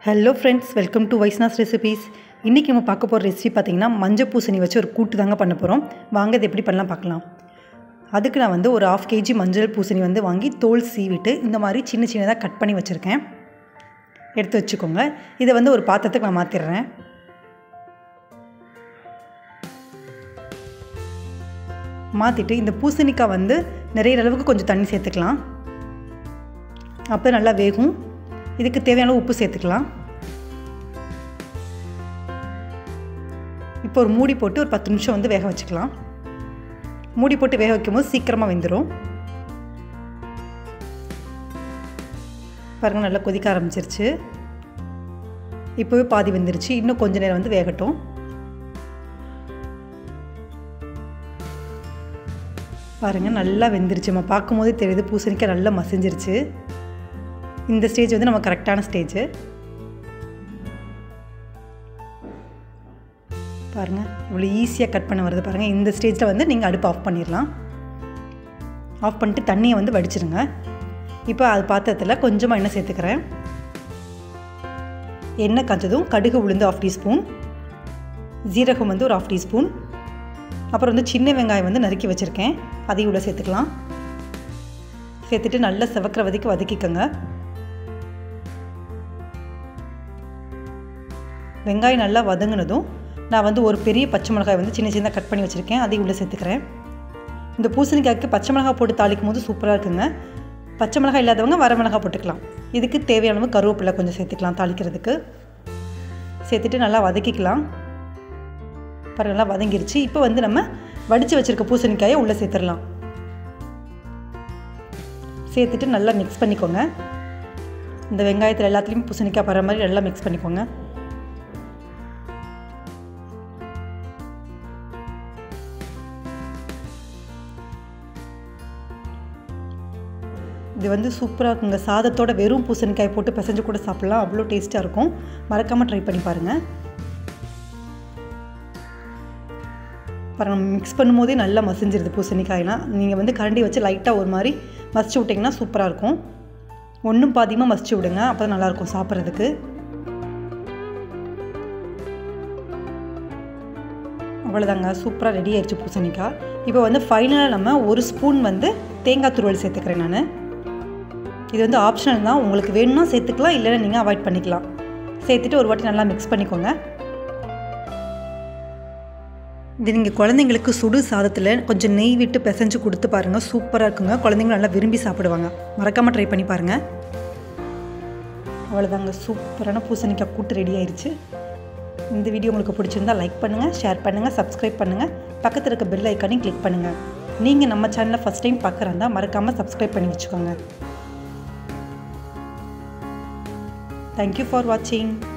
hello friends welcome to வைஸ்னாஸ் recipes இன்றைக்கி நம்ம பார்க்க போகிற ரெசிபி பார்த்திங்கன்னா மஞ்சள் பூசணி வச்சு ஒரு கூட்டு தாங்க பண்ண போகிறோம் வாங்க இது எப்படி பண்ணலாம் பார்க்கலாம் அதுக்கு நான் வந்து ஒரு ஆஃப் கேஜி மஞ்சள் பூசணி வந்து வாங்கி தோல் சீவிட்டு இந்த மாதிரி சின்ன சின்னதாக கட் பண்ணி வச்சுருக்கேன் எடுத்து வச்சுக்கோங்க இதை வந்து ஒரு பாத்திரத்துக்கு நான் மாற்றிடுறேன் மாற்றிட்டு இந்த பூசணிக்காய் வந்து நிறைய அளவுக்கு கொஞ்சம் தண்ணி சேர்த்துக்கலாம் அப்போ நல்லா வேகும் இதுக்கு தேவையான உப்பு சேர்த்துக்கலாம் இப்போ ஒரு மூடி போட்டு ஒரு பத்து நிமிஷம் வந்து வேக வச்சுக்கலாம் மூடி போட்டு வேக வைக்கும்போது சீக்கிரமாக வெந்துடும் பாருங்கள் நல்லா கொதிக்க ஆரம்பிச்சிருச்சு இப்போவே பாதி வெந்துருச்சு இன்னும் கொஞ்ச நேரம் வந்து வேகட்டும் பாருங்கள் நல்லா வெந்துருச்சு நம்ம பார்க்கும்போதே தெரியுது பூசணிக்காய் நல்லா மசிஞ்சிருச்சு இந்த ஸ்டேஜ் வந்து நம்ம கரெக்டான ஸ்டேஜு பாருங்கள் இவ்வளோ ஈஸியாக கட் பண்ண வருது பாருங்கள் இந்த ஸ்டேஜில் வந்து நீங்கள் அடுப்பு ஆஃப் பண்ணிடலாம் ஆஃப் பண்ணிட்டு தண்ணியை வந்து வடிச்சிருங்க இப்போ அது பாத்திரத்தில் கொஞ்சமாக எண்ணெய் சேர்த்துக்கிறேன் எண்ணெய் காய்ச்சதும் கடுகு உளுந்து ஆஃப் டீஸ்பூன் ஜீரகம் வந்து ஒரு ஆஃப் டீஸ்பூன் அப்புறம் வந்து சின்ன வெங்காயம் வந்து நறுக்கி வச்சுருக்கேன் அதையும் உள்ள சேர்த்துக்கலாம் சேர்த்துட்டு நல்லா செவக்கிற வதக்கி வதக்கிக்கோங்க வெங்காயம் நல்லா வதங்கினதும் நான் வந்து ஒரு பெரிய பச்சை மிளகாய் வந்து சின்ன சின்னதாக கட் பண்ணி வச்சுருக்கேன் அதையும் உள்ளே சேர்த்துக்கிறேன் இந்த பூசணிக்காய்க்கு பச்சை மிளகாய் போட்டு தாளிக்கும் போது சூப்பராக இருக்குங்க பச்சை மிளகாய் இல்லாதவங்க வர மிளகாய் போட்டுக்கலாம் இதுக்கு தேவையான அளவு கருவேப்பிலை கொஞ்சம் சேர்த்துக்கலாம் தாளிக்கிறதுக்கு சேர்த்துட்டு நல்லா வதக்கிக்கலாம் பாருங்கள் நல்லா வதங்கிருச்சு இப்போ வந்து நம்ம வடித்து வச்சுருக்க பூசணிக்காயை உள்ளே சேர்த்துடலாம் சேர்த்துட்டு நல்லா மிக்ஸ் பண்ணிக்கோங்க இந்த வெங்காயத்தில் எல்லாத்துலேயும் பூசணிக்காய் படுற மாதிரி நல்லா மிக்ஸ் பண்ணிக்கோங்க இது வந்து சூப்பராக இருக்குங்க சாதத்தோட வெறும் பூசணிக்காய் போட்டு பிசைஞ்சு கூட சாப்பிட்லாம் அவ்வளோ டேஸ்ட்டாக இருக்கும் மறக்காமல் ட்ரை பண்ணி பாருங்கள் பாருங்கள் மிக்ஸ் பண்ணும்போதே நல்லா மசிஞ்சிருது பூசணிக்காயெலாம் நீங்கள் வந்து கரண்டி வச்சு லைட்டாக ஒரு மாதிரி மசிச்சு விட்டிங்கன்னா சூப்பராக இருக்கும் ஒன்றும் பாதியமாக மசிச்சு விடுங்க அப்போ தான் நல்லாயிருக்கும் சாப்பிட்றதுக்கு அவ்வளோதாங்க சூப்பராக ரெடி ஆயிடுச்சு பூசணிக்காய் இப்போ வந்து ஃபைனலாக நம்ம ஒரு ஸ்பூன் வந்து தேங்காய் துருவல் சேர்த்துக்கிறேன் நான் இது வந்து ஆப்ஷனல் தான் உங்களுக்கு வேணும்னா சேர்த்துக்கலாம் இல்லைன்னா நீங்கள் அவாய்ட் பண்ணிக்கலாம் சேர்த்துட்டு ஒரு வாட்டி நல்லா மிக்ஸ் பண்ணிக்கோங்க இது நீங்கள் குழந்தைங்களுக்கு சுடு சாதத்தில் கொஞ்சம் நெய் விட்டு பிசைஞ்சு கொடுத்து பாருங்கள் சூப்பராக இருக்குங்க குழந்தைங்களும் நல்லா விரும்பி சாப்பிடுவாங்க மறக்காமல் ட்ரை பண்ணி பாருங்கள் அவ்வளோதாங்க சூப்பரான பூசணிக்காய் கூட்டு ரெடி ஆயிடுச்சு இந்த வீடியோ உங்களுக்கு பிடிச்சிருந்தா லைக் பண்ணுங்கள் ஷேர் பண்ணுங்கள் சப்ஸ்கிரைப் பண்ணுங்கள் பக்கத்தில் இருக்க பெல் ஐக்கானையும் கிளிக் பண்ணுங்கள் நீங்கள் நம்ம சேனலை ஃபஸ்ட் டைம் பார்க்குறதா மறக்காமல் சப்ஸ்கிரைப் பண்ணி வச்சுக்கோங்க தேங்க்யூ ஃபார் வாட்சிங்